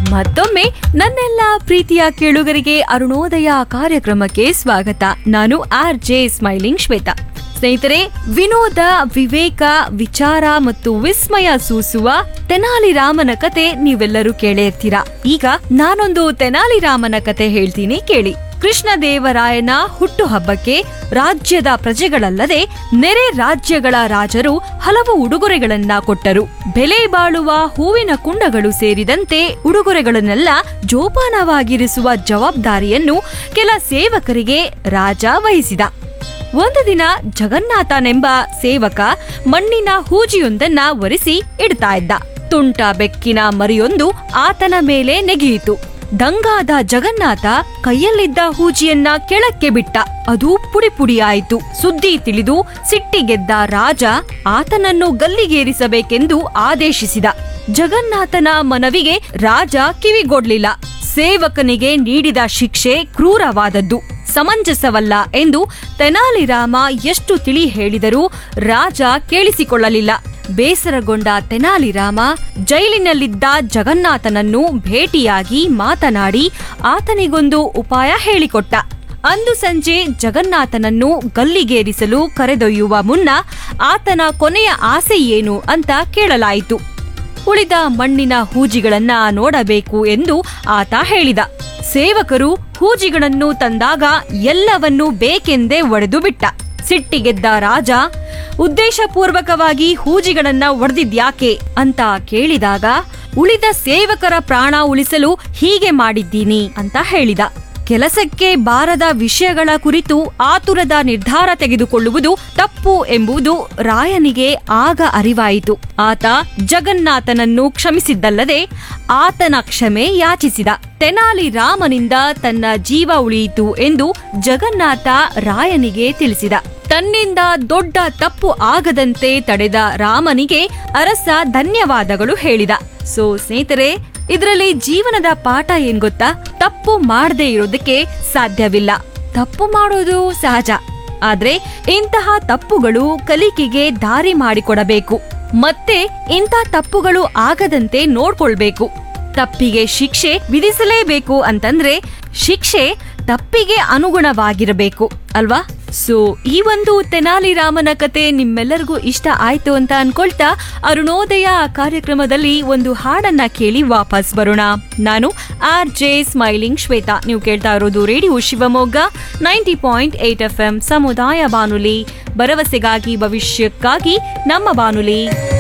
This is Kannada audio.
ಮತ್ತೊಮ್ಮೆ ನನ್ನೆಲ್ಲ ಪ್ರೀತಿಯ ಕೇಳುಗರಿಗೆ ಅರುಣೋದಯ ಕಾರ್ಯಕ್ರಮಕ್ಕೆ ಸ್ವಾಗತ ನಾನು ಆರ್ ಜೆ ಸ್ಮೈಲಿಂಗ್ ಶ್ವೇತಾ ಸ್ನೇಹಿತರೆ ವಿನೋದ ವಿವೇಕ ವಿಚಾರ ಮತ್ತು ವಿಸ್ಮಯ ಸೂಸುವ ತೆನಾಲಿ ರಾಮನ ಕತೆ ನೀವೆಲ್ಲರೂ ಕೇಳೇ ಇರ್ತೀರಾ ಈಗ ನಾನೊಂದು ತೆನಾಲಿ ರಾಮನ ಕತೆ ಹೇಳ್ತೀನಿ ಕೇಳಿ ಕೃಷ್ಣದೇವರಾಯನ ಹುಟ್ಟುಹಬ್ಬಕ್ಕೆ ರಾಜ್ಯದ ಪ್ರಜೆಗಳಲ್ಲದೆ ನೆರೆ ರಾಜ್ಯಗಳ ರಾಜರು ಹಲವು ಉಡುಗೊರೆಗಳನ್ನ ಕೊಟ್ಟರು ಬೆಲೆ ಬಾಳುವ ಹೂವಿನ ಕುಂಡಗಳು ಸೇರಿದಂತೆ ಉಡುಗೊರೆಗಳನ್ನೆಲ್ಲ ಜೋಪಾನವಾಗಿರಿಸುವ ಜವಾಬ್ದಾರಿಯನ್ನು ಕೆಲ ಸೇವಕರಿಗೆ ರಾಜ ವಹಿಸಿದ ಒಂದು ದಿನ ಜಗನ್ನಾಥನೆಂಬ ಸೇವಕ ಮಣ್ಣಿನ ಹೂಜಿಯೊಂದನ್ನ ಒರೆಸಿ ಇಡ್ತಾ ಇದ್ದ ತುಂಟ ಬೆಕ್ಕಿನ ಮರಿಯೊಂದು ಆತನ ಮೇಲೆ ನೆಗೆಯಿತು ದಂಗಾದ ಜಗನ್ನಾಥ ಕೈಯಲ್ಲಿದ್ದ ಹೂಜಿಯನ್ನ ಕೆಳಕ್ಕೆ ಬಿಟ್ಟ ಅದು ಪುಡಿ ಪುಡಿಯಾಯಿತು ಸುದ್ದಿ ತಿಳಿದು ಸಿಟ್ಟಿಗೆದ್ದ ರಾಜ ಆತನನ್ನು ಗಲ್ಲಿಗೇರಿಸಬೇಕೆಂದು ಆದೇಶಿಸಿದ ಜಗನ್ನಾಥನ ಮನವಿಗೆ ರಾಜ ಕಿವಿಗೊಡ್ಲಿಲ್ಲ ಸೇವಕನಿಗೆ ನೀಡಿದ ಶಿಕ್ಷೆ ಕ್ರೂರವಾದದ್ದು ಸಮಂಜಸವಲ್ಲ ಎಂದು ತೆನಾಲಿರಾಮ ಎಷ್ಟು ತಿಳಿ ಹೇಳಿದರೂ ರಾಜ ಕೇಳಿಸಿಕೊಳ್ಳಲಿಲ್ಲ ಬೇಸರಗೊಂಡ ತೆನಾಲಿರಾಮ ಜೈಲಿನಲ್ಲಿದ್ದ ಜಗನ್ನಾಥನನ್ನು ಭೇಟಿಯಾಗಿ ಮಾತನಾಡಿ ಆತನಿಗೊಂದು ಉಪಾಯ ಹೇಳಿಕೊಟ್ಟ ಅಂದು ಸಂಜೆ ಜಗನ್ನಾಥನನ್ನು ಗಲ್ಲಿಗೇರಿಸಲು ಕರೆದೊಯ್ಯುವ ಮುನ್ನ ಆತನ ಕೊನೆಯ ಆಸೆ ಏನು ಅಂತ ಕೇಳಲಾಯಿತು ಉಳಿದ ಮಣ್ಣಿನ ಹೂಜಿಗಳನ್ನ ನೋಡಬೇಕು ಎಂದು ಆತ ಹೇಳಿದ ಸೇವಕರು ಹೂಜಿಗಳನ್ನು ತಂದಾಗ ಎಲ್ಲವನ್ನೂ ಬೇಕೆಂದೇ ಒಡೆದು ಬಿಟ್ಟ ಸಿಟ್ಟಿಗೆದ್ದ ರಾಜ ಉದ್ದೇಶಪೂರ್ವಕವಾಗಿ ಹೂಜಿಗಳನ್ನ ಒಡೆದಿದ್ಯಾಕೆ ಅಂತ ಕೇಳಿದಾಗ ಉಳಿದ ಸೇವಕರ ಪ್ರಾಣ ಉಳಿಸಲು ಹೀಗೆ ಮಾಡಿದ್ದೀನಿ ಅಂತ ಹೇಳಿದ ಕೆಲಸಕ್ಕೆ ಬಾರದ ವಿಷಯಗಳ ಕುರಿತು ಆತುರದ ನಿರ್ಧಾರ ತೆಗೆದುಕೊಳ್ಳುವುದು ತಪ್ಪು ಎಂಬುದು ರಾಯನಿಗೆ ಆಗ ಅರಿವಾಯಿತು ಆತ ಜಗನ್ನಾಥನನ್ನು ಕ್ಷಮಿಸಿದ್ದಲ್ಲದೆ ಆತನ ಕ್ಷಮೆ ಯಾಚಿಸಿದ ತೆನಾಲಿ ರಾಮನಿಂದ ತನ್ನ ಜೀವ ಉಳಿಯಿತು ಎಂದು ಜಗನ್ನಾಥ ರಾಯನಿಗೆ ತಿಳಿಸಿದ ತನ್ನಿಂದ ದೊಡ್ಡ ತಪ್ಪು ಆಗದಂತೆ ತಡೆದ ರಾಮನಿಗೆ ಅರಸ ಧನ್ಯವಾದಗಳು ಹೇಳಿದ ಸೊ ಸ್ನೇಹಿತರೆ ಇದರಲ್ಲಿ ಜೀವನದ ಪಾಠ ಏನ್ ಗೊತ್ತಾ ತಪ್ಪು ಮಾಡದೇ ಇರೋದಕ್ಕೆ ಸಾಧ್ಯವಿಲ್ಲ ತಪ್ಪು ಮಾಡೋದು ಸಹಜ ಆದ್ರೆ ಇಂತಹ ತಪ್ಪುಗಳು ಕಲಿಕೆಗೆ ದಾರಿ ಮಾಡಿಕೊಡಬೇಕು ಮತ್ತೆ ಇಂಥ ತಪ್ಪುಗಳು ಆಗದಂತೆ ನೋಡ್ಕೊಳ್ಬೇಕು ತಪ್ಪಿಗೆ ಶಿಕ್ಷೆ ವಿಧಿಸಲೇಬೇಕು ಅಂತಂದ್ರೆ ಶಿಕ್ಷೆ ತಪ್ಪಿಗೆ ಅನುಗುಣವಾಗಿರಬೇಕು ಅಲ್ವಾ ಸೊ ಈ ಒಂದು ತೆನಾಲಿ ರಾಮನ ಕತೆ ನಿಮ್ಮೆಲ್ಲರಿಗೂ ಇಷ್ಟ ಆಯ್ತು ಅಂತ ಅನ್ಕೊಳ್ತಾ ಅರುಣೋದಯ ಕಾರ್ಯಕ್ರಮದಲ್ಲಿ ಒಂದು ಹಾಡನ್ನ ಕೇಳಿ ವಾಪಸ್ ಬರೋಣ ನಾನು ಆರ್ ಜೆ ಸ್ಮೈಲಿಂಗ್ ಶ್ವೇತಾ ನೀವು ಕೇಳ್ತಾ ಇರೋದು radio Shivamogga ninety point eight F M ಸಮುದಾಯ ಬಾನುಲಿ ಭರವಸೆಗಾಗಿ ಭವಿಷ್ಯಕ್ಕಾಗಿ ನಮ್ಮ ಬಾನುಲಿ